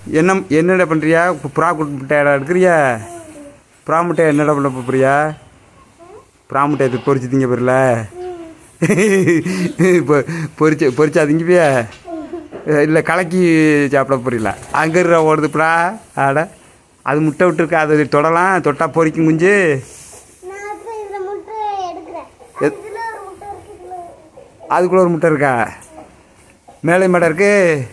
என்ன என்னடா பண்ணுறியா இப்போ புறா குட்டி முட்டையாடா எடுக்கிறியா புறா முட்டை என்னடா பண்ண போறியா புறா முட்டை எடுத்து பொரிச்சு திங்க போறல இப்போ பொரிச்சு பொரிச்சா திங்கிப்பியா இல்லை கலக்கி சாப்பிட போறீங்களா அங்கே இருக்கிற ஓடுது புறா ஆட அது முட்டை விட்டுருக்கா அது தொடலாம் தொட்டா பொரிக்கும் குஞ்சு நான் அப்புறம் இதுல முட்டை எடுக்கிறேன் எத்- இதுல ஒரு முட்டை இருக்கு இதுல ஒரு முட்டை இருக்கு. அதுக்குள்ள ஒரு முட்டை இருக்கா மேலே மடை இருக்கு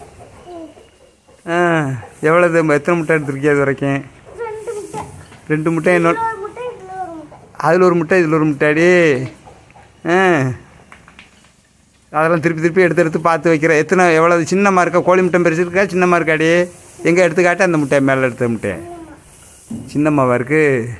ஆ எவ்வளோ எத்தனை முட்டை எடுத்துருக்கியா இது வரைக்கும் ரெண்டு முட்டை ரெண்டு முட்டை என்னோட இதுல ஒரு முட்டை இதுல ஒரு முட்டை அதில் ஒரு முட்டை இதில் ஒரு முட்டை அடி ஆ அதெல்லாம் திருப்பி திருப்பி எடுத்து எடுத்து பார்த்து வைக்கிறேன் எத்தனை எவ்வளோ சின்னமாக இருக்கா கோழி முட்டை பெருசு இருக்கா சின்னமாக இருக்காடி எங்கே எடுத்து காட்டு அந்த முட்டை மேலே எடுத்த முட்டை சின்னம்மாவா இருக்கு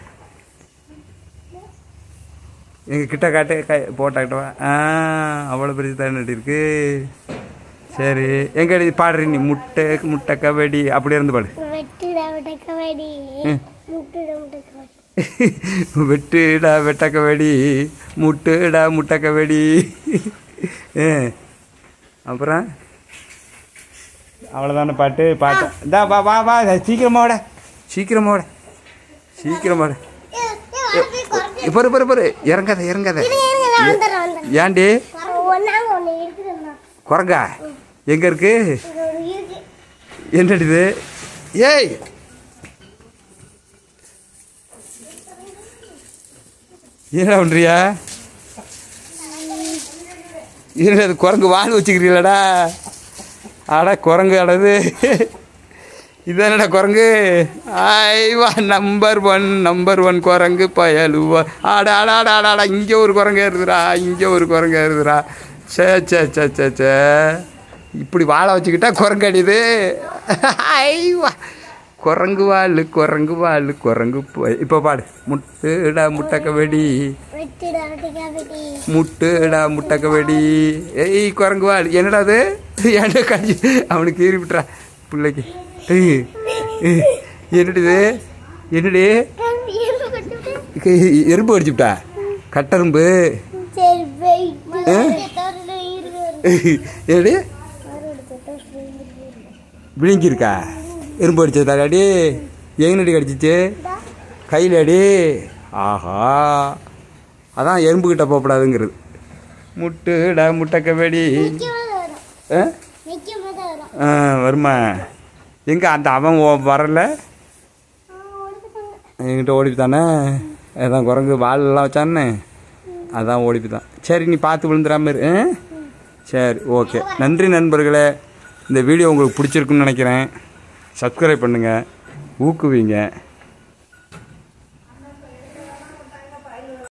எங்கள் கிட்ட காட்டு கை போட்டாக்கிட்டவா ஆ அவ்வளோ பெருசு தான் இருக்கு சரி எங்க பாடுறீ நீ முட்டை முட்டை கபடி அப்படியே இருந்து பாடு வெட்டுடா முட்டை கபடி ம். முட்டுடா முட்டை கபடி வெட்டுடா வெட்டக்க வெடி முட்டுடா முட்டக்க வெடி ஏ அப்புறம் அவ்வளோதானே பாட்டு பாட்டு இந்தா வா வா வா சீக்கிரமா வாட சீக்கிரமா வாட சீக்கிரமா வாட பொறு பொறு பொறு இறங்காத இறங்காத வந்துடுறேன் வந்துடுறேன் ஏன்டி ஒன்னாங்க ஒன்று இருக்குதுண்ணா குரங்கா எங்கே இருக்கு இங்க ஒரு இருக்கு என்னடி இது ஏய் என்ன பண்றியா என்ன அது குரங்கு வாழ் வச்சுக்கிறீங்களடா அட குரங்கு அடது இதானடா குரங்கு ஐவா நம்பர் ஒன் நம்பர் ஒன் குரங்கு பயலுவா ஆடா ஆடா ஆடா ஆடா ஆடா இங்கே ஒரு குரங்கு ஏறுதுடா இங்கே ஒரு குரங்கு ஏறுதுடா சே சே சே சே சே இப்படி வாழை வச்சுக்கிட்டா குரங்கு அடியுது ஐவா குரங்கு வாழ் குரங்கு வாழ் குரங்கு போய் இப்போ பாடு முட்டுடா முட்டக்க வெடி வெட்டுடா முட்டை கபடி முட்டுடா முட்டக்க வெடி ஏய் குரங்கு வாழ் என்னடா அது ஏன்டா கடிச்சு அவனுக்கு கீறி விட்டுறா பிள்ளைக்கு ஏய், ஏய், என்னடி இது என்னடி எறும்பு கட்டுவிட்டு க- எறும்பு அடிச்சுவிட்டா கட்டெரும்பு சரி வெயிட் இருக்கு என்னடி விழுங்கியிருக்கா எறும்பு அடிச்சதா அடி எங்கனடி கடிச்சிச்சு கையில் அடி ஆஹா அதான் எறும்பு கிட்ட போகக்கூடாதுங்கிறது முட்டுடா முட்டக்க வெடி வரும் ஆ நிற்கும் போது வரும் ஆ, வருமா எங்கே அந்த அவன் ஓ- வரல என்கிட்ட ஓடிப்பித்தானே அதான் குரங்கு வாலெல்லாம் வச்சானே அதான் ஓடிப்பித்தான் சரி நீ பார்த்து விழுந்துடாம இரு ஆ? சரி ஓகே நன்றி நண்பர்களே இந்த வீடியோ உங்களுக்கு பிடிச்சிருக்குன்னு நினைக்கிறேன் சப்ஸ்கிரைப் பண்ணுங்கள் ஊக்குவிங்க